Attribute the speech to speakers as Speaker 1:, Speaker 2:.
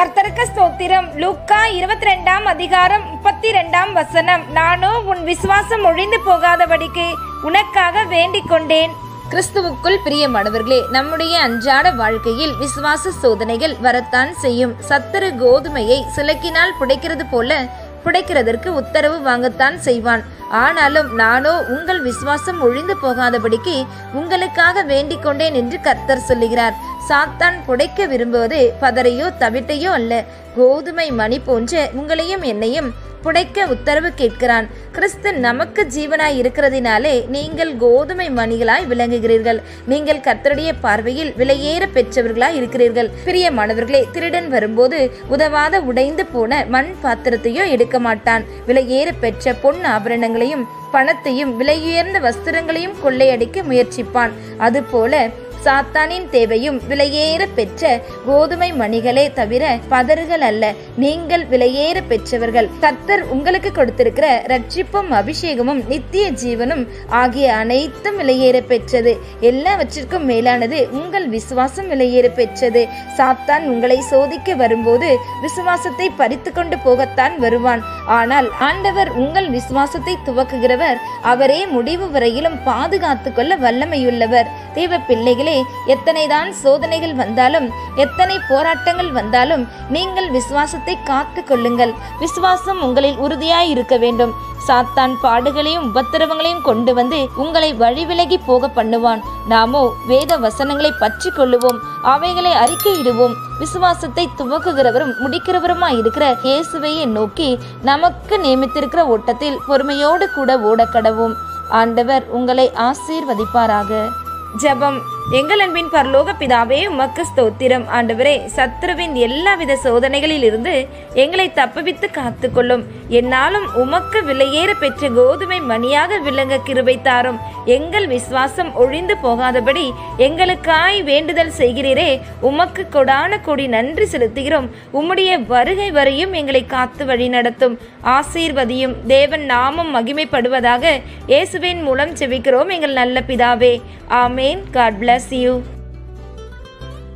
Speaker 1: கர்த்தருக்கு ஸ்தோத்திரம் லூக்கா இருபத்தி ரெண்டாம் அதிகாரம் முப்பத்தி ரெண்டாம் வசனம் நானோ உன் விசுவாசம் ஒழிந்து போகாதபடிக்கு உனக்காக வேண்டிக் கொண்டேன்
Speaker 2: கிறிஸ்துவுக்குள் பிரியமானவர்களே நம்முடைய அன்றாட வாழ்க்கையில் விசுவாச சோதனைகள் வரத்தான் செய்யும் சத்துரு கோதுமையை சிலக்கினால் புடைக்கிறது போல புடைக்கிறதற்கு உத்தரவு வாங்கத்தான் செய்வான் ஆனாலும் நானோ உங்கள் விசுவாசம் ஒழிந்து போகாதபடிக்கு உங்களுக்காக வேண்டிக் கொண்டேன் என்று கர்த்தர் சொல்லுகிறார் சாத்தான் புடைக்க விரும்புவது பதரையோ தவிட்டையோ அல்ல கோதுமை மணி போன்ற உங்களையும் என்னையும் புடைக்க உத்தரவு கேட்கிறான் கிறிஸ்து நமக்கு ஜீவனாய் இருக்கிறதினாலே நீங்கள் கோதுமை மணிகளாய் விளங்குகிறீர்கள் நீங்கள் கர்த்தருடைய பார்வையில் விலையேற பெற்றவர்களாய் இருக்கிறீர்கள் பிரியமானவர்களே திருடன் வரும்போது உதவாத உடைந்து போன மண் பாத்திரத்தையோ எடுக்க மாட்டான் விலையேற பெற்ற பொன் ஆபரணங்களையும் பணத்தையும் விலையுயர்ந்த வஸ்திரங்களையும் கொள்ளையடிக்க முயற்சிப்பான் அதுபோல சாத்தானின் தேவையும் விலையேற பெற்ற கோதுமை மணிகளே தவிர பதறுகள் அல்ல நீங்கள் விலையேற பெற்றவர்கள் கர்த்தர் உங்களுக்கு கொடுத்திருக்கிற ரட்சிப்பும் அபிஷேகமும் நித்திய ஜீவனும் ஆகிய அனைத்தும் விலையேற பெற்றது எல்லாவற்றிற்கும் மேலானது உங்கள் விசுவாசம் விலையேற பெற்றது சாத்தான் உங்களை சோதிக்க வரும்போது விசுவாசத்தை பறித்து கொண்டு போகத்தான் வருவான் ஆனால் ஆண்டவர் உங்கள் விசுவாசத்தை துவக்குகிறவர் அவரே முடிவு வரையிலும் பாதுகாத்து கொள்ள வல்லமையுள்ளவர் தேவ பிள்ளைகளே எத்தனைதான் சோதனைகள் வந்தாலும் எத்தனை போராட்டங்கள் வந்தாலும் நீங்கள் விசுவாசத்தை காத்து கொள்ளுங்கள் விசுவாசம் உங்களில் உறுதியாய் இருக்க வேண்டும் சாத்தான் பாடுகளையும் உபத்திரவங்களையும் கொண்டு வந்து உங்களை வழிவிலகி போக பண்ணுவான் நாமோ வேத வசனங்களை பற்றி கொள்ளுவோம் அவைகளை அறிக்கையிடுவோம் விசுவாசத்தை துவக்குகிறவரும் முடிக்கிறவருமாய் இருக்கிற இயேசுவையை நோக்கி நமக்கு நியமித்திருக்கிற ஓட்டத்தில் பொறுமையோடு கூட ஓடக்கடவும் ஆண்டவர் உங்களை ஆசீர்வதிப்பாராக
Speaker 1: ஜெபம் எங்கள் அன்பின் பரலோக பிதாவே உமக்கு ஸ்தோத்திரம் ஆண்டவரே சத்ருவின் எல்லாவித சோதனைகளில் இருந்து எங்களை தப்புவித்து காத்துக்கொள்ளும் என்னாலும் உமக்கு விலையேற பெற்ற கோதுமை மணியாக விளங்க கிருபை தாரும் எங்கள் விசுவாசம் ஒழிந்து போகாதபடி எங்களுக்காய் வேண்டுதல் செய்கிறீரே உமக்கு கொடான கொடி நன்றி செலுத்துகிறோம் உம்முடைய வருகை வரையும் எங்களை காத்து வழி நடத்தும் ஆசீர்வதியும் தேவன் நாமம் மகிமைப்படுவதாக இயேசுவின் மூலம் செவிக்கிறோம் எங்கள் நல்ல பிதாவே ஆமேன் காட் bless you